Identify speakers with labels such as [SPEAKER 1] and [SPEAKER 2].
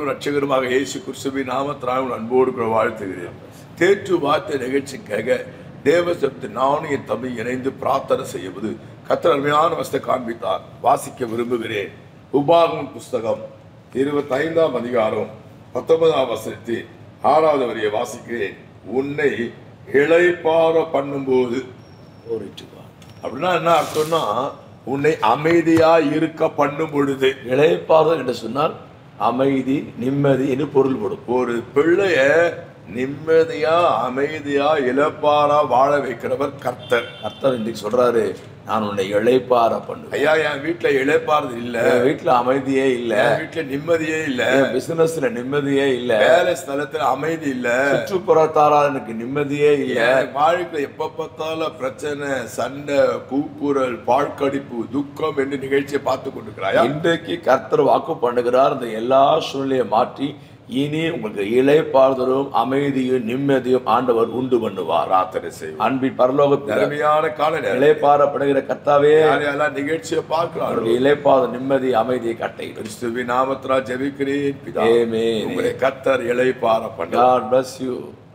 [SPEAKER 1] ஆண்டவரும் ரட்சகருமாக இயேசு கிறிஸ்துவின் நாமத்தினால் உங்கள் அன்போடு கூட வாழ்த்துகிறேன் தேற்று வார்த்தை நிகழ்ச்சிக்காக தேவசத்து நானும் என் தம்பி இணைந்து பிரார்த்தனை செய்வது கத்தர் அருமையான வசத்தை காண்பித்தார் வாசிக்க விரும்புகிறேன் உபாகமம் புஸ்தகம் இருபத்தைந்தாம் அதிகாரம் பத்தொன்பதாம் வசனத்தில் ஆறாவது வரியை வாசிக்கிறேன் உன்னை இளைப்பாற பண்ணும்போது
[SPEAKER 2] Glory to God.
[SPEAKER 1] அப்படின்னா என்ன அர்த்தம்னா உன்னை அமைதியா இருக்க பண்ணும் பொழுது
[SPEAKER 2] இளைப்பாறுதல் என்று சொன்னால் அமைதி நிம்மதி என்று பொருள்படும்
[SPEAKER 1] ஒரு பிள்ளைய நிம்மதியா அமைதியா இழப்பாரா வாழ வைக்கிறவர் கர்த்தர்
[SPEAKER 2] கர்த்தர் இன்றைக்கு சொல்றாரு நான் உன்னை இளைப்பாற பண்ணுவேன்
[SPEAKER 1] ஐயா என் வீட்டுல இழைப்பாறது இல்ல
[SPEAKER 2] என் வீட்டுல அமைதியே இல்ல
[SPEAKER 1] என் வீட்டுல நிம்மதியே இல்ல
[SPEAKER 2] என் பிசினஸ்ல நிம்மதியே இல்ல
[SPEAKER 1] வேலை ஸ்தலத்துல அமைதி இல்ல
[SPEAKER 2] சுற்றுப்புறத்தாரால் எனக்கு நிம்மதியே இல்ல
[SPEAKER 1] என் வாழ்க்கையில எப்ப பார்த்தாலும் பிரச்சனை சண்டை கூக்குரல் பாழ்கடிப்பு துக்கம் என்று நிகழ்ச்சியை பார்த்து கொண்டிருக்கிறாயா
[SPEAKER 2] இன்றைக்கு கர்த்தர் வாக்கு பண்ணுகிறார் இந்த எல்லா சூழ்நிலையை மாற்றி இனி உங்களுக்கு இளைப்பாறுதலும் அமைதியும் நிம்மதியும் ஆண்டவர் உண்டு பண்ணுவார்
[SPEAKER 1] பிரார்த்தனை செய்வோம்
[SPEAKER 2] அன்பின் பரலோகத்தில்
[SPEAKER 1] அருமையான கால நேரம்
[SPEAKER 2] இளைப்பாறப்படுகிற கர்த்தாவே
[SPEAKER 1] யார் யாரெல்லாம் நிகழ்ச்சியை பார்க்கிறார்கள்
[SPEAKER 2] அவருடைய இளைப்பாத நிம்மதி அமைதியை கட்டை
[SPEAKER 1] கிறிஸ்துவின் நாமத்தினால் ஜெபிக்கிறேன் பிதா
[SPEAKER 2] Amen.
[SPEAKER 1] உங்களை கத்தர் இளைப்பார பண்ண
[SPEAKER 2] God bless you.